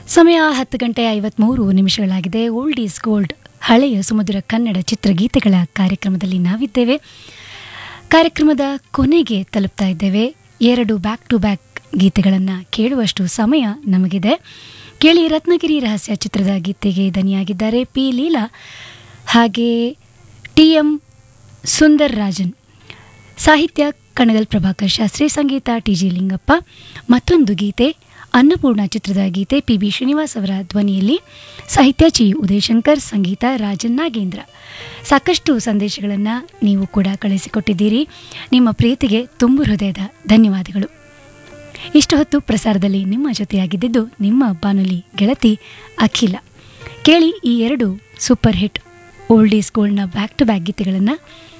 ಸಮಯ ಹತ್ತು ಗಂಟೆ ಐವತ್ಮೂರು ನಿಮಿಷಗಳಾಗಿದೆ ಓಲ್ಡ್ ಈಸ್ ಗೋಲ್ಡ್ ಹಳೆಯ ಸುಮಧುರ ಕನ್ನಡ ಚಿತ್ರಗೀತೆಗಳ ಕಾರ್ಯಕ್ರಮದಲ್ಲಿ ನಾವಿದ್ದೇವೆ ಕಾರ್ಯಕ್ರಮದ ಕೊನೆಗೆ ತಲುಪ್ತಾ ಇದ್ದೇವೆ ಎರಡು ಬ್ಯಾಕ್ ಟು ಬ್ಯಾಕ್ ಗೀತೆಗಳನ್ನು ಕೇಳುವಷ್ಟು ಸಮಯ ನಮಗಿದೆ ಕೇಳಿ ರತ್ನಗಿರಿ ರಹಸ್ಯ ಚಿತ್ರದ ಗೀತೆಗೆ ದನಿಯಾಗಿದ್ದಾರೆ ಪಿ ಲೀಲಾ ಹಾಗೆ ಟಿ ಎಂ ಸುಂದರ್ ರಾಜನ್ ಸಾಹಿತ್ಯ ಕಣಗಲ್ ಪ್ರಭಾಕರ್ ಶಾಸ್ತ್ರಿ ಸಂಗೀತ ಟಿ ಜಿ ಲಿಂಗಪ್ಪ ಮತ್ತೊಂದು ಗೀತೆ ಅನ್ನಪೂರ್ಣ ಚಿತ್ರದ ಗೀತೆ ಪಿ ಬಿ ಶ್ರೀನಿವಾಸ್ ಅವರ ಧ್ವನಿಯಲ್ಲಿ ಸಾಹಿತ್ಯ ಚಿ ಉದಯಶಂಕರ್ ಸಂಗೀತ ರಾಜನ್ ನಾಗೇಂದ್ರ ಸಾಕಷ್ಟು ಸಂದೇಶಗಳನ್ನು ನೀವು ಕೂಡ ಕಳಿಸಿಕೊಟ್ಟಿದ್ದೀರಿ ನಿಮ್ಮ ಪ್ರೀತಿಗೆ ತುಂಬು ಹೃದಯದ ಧನ್ಯವಾದಗಳು ಇಷ್ಟು ಹೊತ್ತು ಪ್ರಸಾರದಲ್ಲಿ ನಿಮ್ಮ ಜೊತೆಯಾಗಿದ್ದಿದ್ದು ನಿಮ್ಮ ಬಾನುಲಿ ಗೆಳತಿ ಅಖಿಲ ಕೇಳಿ ಈ ಎರಡು ಸೂಪರ್ ಹಿಟ್ ಓಲ್ಡ್ ಈಸ್ ಗೋಲ್ಡ್ನ ಬ್ಯಾಕ್ ಟು ಬ್ಯಾಕ್ ಗೀತೆಗಳನ್ನು